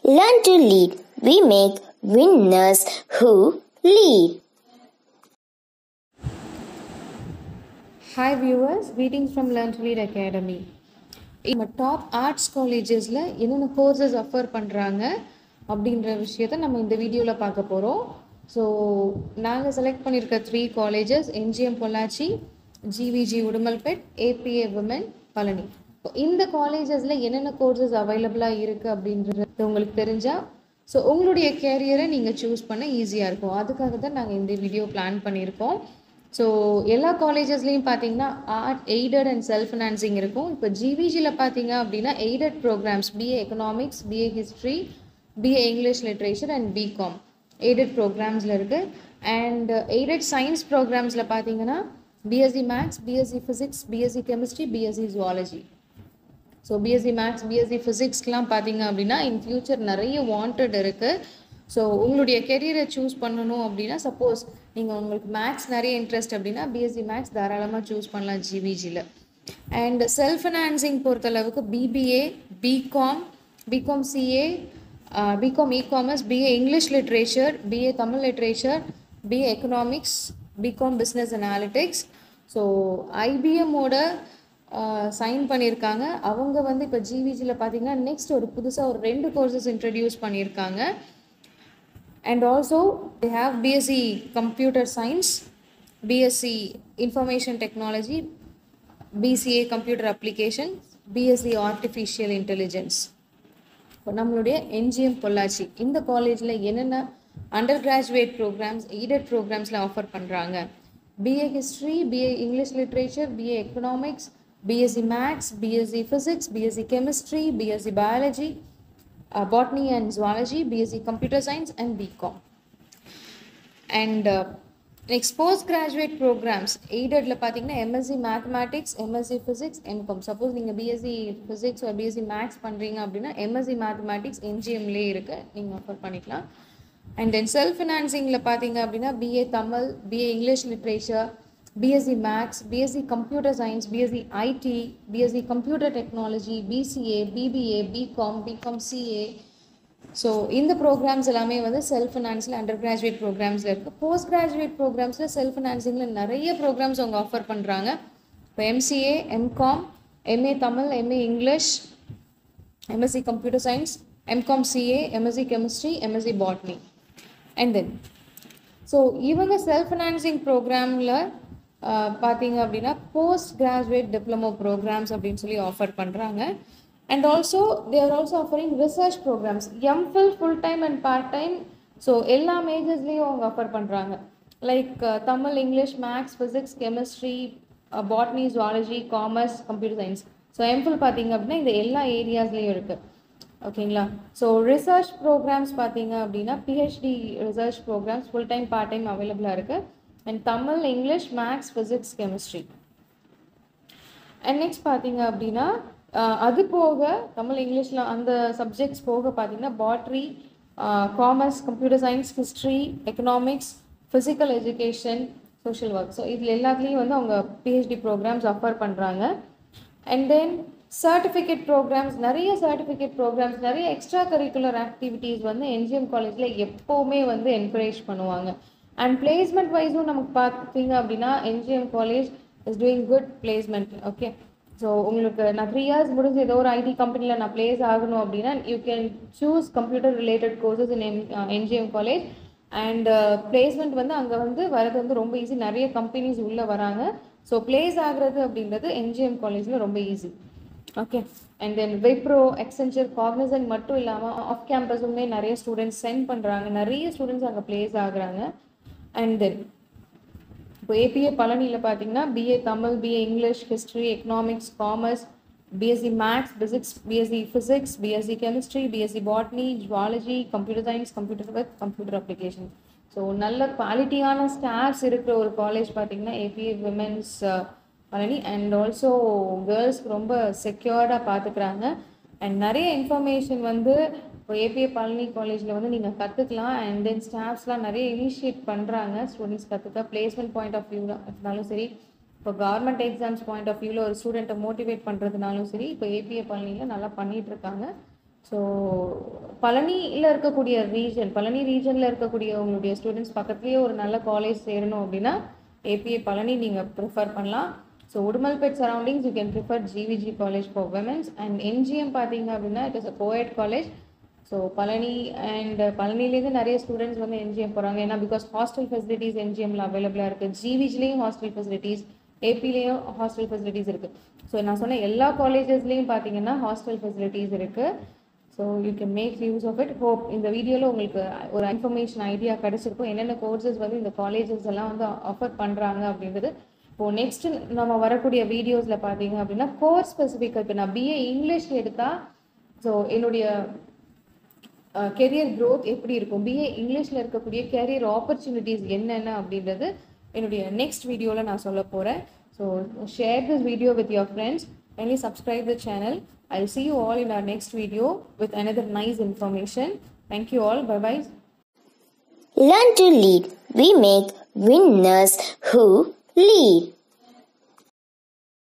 Learn to lead. We make winners who lead. Hi viewers greetings from learn to lead academy நம்ம top arts காலேஜஸில் என்னென்ன courses offer பண்ணுறாங்க அப்படின்ற விஷயத்த நம்ம இந்த வீடியோவில் பார்க்க போகிறோம் ஸோ நாங்கள் செலக்ட் பண்ணியிருக்க three colleges MGM Pollachi GVG Udumalpet APA women Palani இப்போ இந்த காலேஜஸில் என்னென்ன கோர்சஸ் அவைலபிளாக இருக்குது அப்படின்றது உங்களுக்கு தெரிஞ்சால் ஸோ உங்களுடைய கேரியரை நீங்கள் சூஸ் பண்ண ஈஸியாக இருக்கும் அதுக்காக தான் நாங்கள் இந்த வீடியோ பிளான் பண்ணியிருக்கோம் ஸோ எல்லா காலேஜஸ்லேயும் பார்த்தீங்கன்னா art aided and self financing இருக்கும் இப்போ ஜிவிஜியில் பார்த்தீங்க அப்படின்னா aided programmes BA economics BA history BA English literature and BCom aided ப்ரோக்ராம்ஸில் இருக்குது அண்ட் எய்டட் சயின்ஸ் ப்ரோக்ராம்ஸில் பார்த்தீங்கன்னா BSc maths BSc physics BSc chemistry BSc zoology so BSc maths BSc ஃபிசிக்ஸ்க்கெலாம் பார்த்தீங்க அப்படின்னா இன் ஃபியூச்சர் நிறைய வாண்டட் இருக்குது ஸோ உங்களுடைய கெரியரை சூஸ் பண்ணணும் அப்படின்னா சப்போஸ் நீங்கள் உங்களுக்கு மேக்ஸ் நிறைய இன்ட்ரெஸ்ட் அப்படின்னா பிஎஸ்சி மேக்ஸ் தாராளமாக சூஸ் பண்ணலாம் ஜிவிஜியில் அண்ட் செல்ஃப் ஃபினான்சிங் பொறுத்தளவுக்கு BBA BCom BCom CA BCom E commerce BA English literature BA Tamil literature BA economics BCom business analytics so ஐபிஎம்மோட சைன் பண்ணியிருக்காங்க அவங்க வந்து இப்போ ஜிவிஜியில் பார்த்தீங்கன்னா நெக்ஸ்ட் ஒரு புதுசாக ஒரு ரெண்டு கோர்சஸ் இன்ட்ரடியூஸ் பண்ணியிருக்காங்க and also they have BSc computer science BSc information technology BCA computer application BSc artificial intelligence இப்போ நம்மளுடைய என்ஜிஎம் பொள்ளாச்சி இந்த காலேஜில் என்னென்ன அண்டர் கிராஜுவேட் ப்ரோக்ராம்ஸ் எய்டட் ப்ரோக்ராம்ஸில் ஆஃபர் பண்ணுறாங்க BA history BA English literature BA economics BSc maths BSc physics BSc chemistry BSc biology botany and zoology BSc computer science and BCom and next postgraduate programmes எய்டடில் பார்த்தீங்கன்னா MSc mathematics MSc physics MCom suppose நீங்கள் BSc physics ஒரு BSc maths பண்ணுறீங்க அப்படின்னா MSc mathematics என்ஜிஎம்லேயே இருக்குது நீங்கள் offer பண்ணிக்கலாம் and then self ஃபினான்சிங்கில் பார்த்தீங்க அப்படின்னா BA Tamil BA English literature BSc maths BSc computer science BSc IT BSc computer technology BCA BBA BCom BCom CA so இந்த ப்ரோக்ராம்ஸ் எல்லாமே வந்து செல்ஃப் ஃபினான்ஸில் அண்டர் கிராஜுவேட் ப்ரோக்ராம்ஸில் இருக்குது போஸ்ட் கிராஜுவேட் ப்ரோக்ராம்ஸில் செல்ஃப் ஃபினான்சிங்கில் நிறைய ப்ரோக்ராம்ஸ் அவங்க ஆஃபர் பண்ணுறாங்க இப்போ MCA MCom MA Tamil MA English MSc computer science MCom CA MSc chemistry MSc botany and then so இவங்க செல்ஃப் ஃபினான்சிங் ப்ரோக்ராமில் பார்த்தீங்க அப்படின்னா போஸ்ட் கிராஜுவேட் டிப்ளமோ ப்ரோக்ராம்ஸ் அப்படின்னு சொல்லி ஆஃபர் பண்ணுறாங்க and also there also offering research programmes MPhil full time and part time so எல்லா மேஜர்ஸ்லேயும் அவங்க ஆஃபர் பண்ணுறாங்க like Tamil English maths physics chemistry botany zoology commerce computer science so MPhil பார்த்தீங்க அப்படின்னா இந்த எல்லா ஏரியாஸ்லேயும் இருக்குது ஓகேங்களா ஸோ ரிசர்ச் ப்ரோக்ராம்ஸ் பார்த்தீங்க அப்படின்னா PhD research programmes full time part time அவைலபிளாக இருக்குது and Tamil English maths physics chemistry and next பார்த்தீங்க அப்படின்னா அது போக தமிழ் இங்கிலீஷில் அந்த சப்ஜெக்ட்ஸ் போக பார்த்தீங்கன்னா பாட்ரி commerce computer science history economics physical education social work so இதில் எல்லாத்துலேயும் வந்து அவங்க பிஹெச்டி ப்ரோக்ராம்ஸ் ஆஃபர் பண்ணுறாங்க அண்ட் தென் சர்டிஃபிகேட் ப்ரோக்ராம்ஸ் நிறைய சர்டிஃபிகேட் ப்ரோக்ராம்ஸ் நிறைய எக்ஸ்ட்ரா கரிக்குலர் ஆக்டிவிட்டீஸ் வந்து என்ஜிஎம் காலேஜில் எப்போவுமே வந்து என்கரேஜ் பண்ணுவாங்க அண்ட் பிளேஸ்மெண்ட் வைஸும் நமக்கு பார்த்தீங்க அப்படின்னா NGM college is doing good placement okay so உங்களுக்கு நான் த்ரீ இயர்ஸ் முடிஞ்சு ஏதோ ஒரு ஐடி கம்பெனியில் நான் பிளேஸ் ஆகணும் அப்படின்னா you can choose computer related courses in M NGM college and placement வந்து அங்கே வந்து வரது வந்து ரொம்ப ஈஸி நிறைய கம்பெனிஸ் உள்ளே வராங்க ஸோ பிளேஸ் ஆகுறது அப்படின்றது என்ஜிஎம் காலேஜில் ரொம்ப easy okay and then Wipro Accenture Cognizant மட்டும் இல்லாமல் ஆஃப் கேம்பஸுமே நிறைய ஸ்டூடெண்ட்ஸ் சென்ட் பண்ணுறாங்க நிறைய ஸ்டூடெண்ட்ஸ் அங்கே பிளேஸ் ஆகுறாங்க அண்ட் தென் இப்போ ஏபிஏ பழனியில் பார்த்தீங்கன்னா BA Tamil BA English history economics commerce BSc maths physics BSc physics BSc chemistry BSc botany zoology computer science computer with computer application so நல்ல குவாலிட்டியான ஸ்டாஃப்ஸ் இருக்கிற ஒரு காலேஜ் பார்த்தீங்கன்னா APA women's Palani and also கேர்ள்ஸ்க்கு ரொம்ப செக்யூர்டாக பார்த்துக்கிறாங்க அண்ட் நிறைய இன்ஃபர்மேஷன் வந்து இப்போ ஏபிஏ பழனி காலேஜில் வந்து நீங்கள் கற்றுக்கலாம் அண்ட் தென் ஸ்டாஃப்ஸ்லாம் நிறைய இனிஷியேட் பண்ணுறாங்க ஸ்டூடெண்ட்ஸ் கற்றுக்க பிளேஸ்மெண்ட் பாயிண்ட் ஆஃப் வியூ இருந்தாலும் சரி இப்போ கவர்மெண்ட் எக்ஸாம்ஸ் பாயிண்ட் ஆஃப் வியூவில் ஒரு ஸ்டூடெண்ட்டை மோட்டிவேட் பண்ணுறதுனாலும் சரி இப்போ ஏபிஏ பழனியில் நல்லா பண்ணிகிட்டு இருக்காங்க ஸோ பழனியில் இருக்கக்கூடிய ரீஜன் பழனி ரீஜனில் இருக்கக்கூடிய உங்களுடைய ஸ்டூடெண்ட்ஸ் பக்கத்துலேயே ஒரு நல்ல காலேஜ் சேரணும் அப்படின்னா ஏபிஏ பழனி நீங்கள் ப்ரிஃபர் பண்ணலாம் so Udumalpet surroundings you can prefer GVG college for women's and NGM பார்த்தீங்க அப்படின்னா it is a coed college so Palani and பழனிலேருந்து நிறைய ஸ்டூடெண்ட்ஸ் வந்து என்ஜிஎம் போகிறாங்க ஏன்னா பிகாஸ் ஹாஸ்டல் ஃபெசிலிட்டிஸ் என்ஜிஎம்ல அவைலபிளாக இருக்குது ஜிவிஜ்லேயும் ஹாஸ்டல் ஃபெசிலிட்டிஸ் ஏபிலேயும் ஹாஸ்டல் ஃபெசிலிட்டிஸ் இருக்குது ஸோ நான் சொன்ன எல்லா காலேஜஸ்லேயும் பார்த்தீங்கன்னா ஹாஸ்டல் ஃபெசிலிட்டிஸ் இருக்குது so you can make use of it hope இந்த வீடியோவில் உங்களுக்கு ஒரு இன்ஃபர்மேஷன் ஐடியா கிடச்சிருக்கும் என்னென்ன கோர்சஸ் வந்து இந்த காலேஜஸ் எல்லாம் வந்து ஆஃபர் பண்ணுறாங்க அப்படின்றது இப்போது நெக்ஸ்ட் நம்ம வரக்கூடிய வீடியோஸில் பார்த்தீங்க அப்படின்னா கோர்ஸ் ஸ்பெசிஃபிக்காக இப்போ நான் பிஏ இங்கிலீஷ் எடுத்தால் ஸோ என்னுடைய கெரியர் க்ரோத் எப்படி இருக்கும் பிஏ இங்கிலீஷில் இருக்கக்கூடிய கெரியர் ஆப்பர்ச்சுனிட்டிஸ் என்னென்ன அப்படின்றது என்னுடைய நெக்ஸ்ட் வீடியோவில் நான் சொல்ல போகிறேன் so share this video with your friends kindly subscribe the channel i'll see you all in our next video with another nice information thank you all bye bye Learn to lead. We make winners who lead.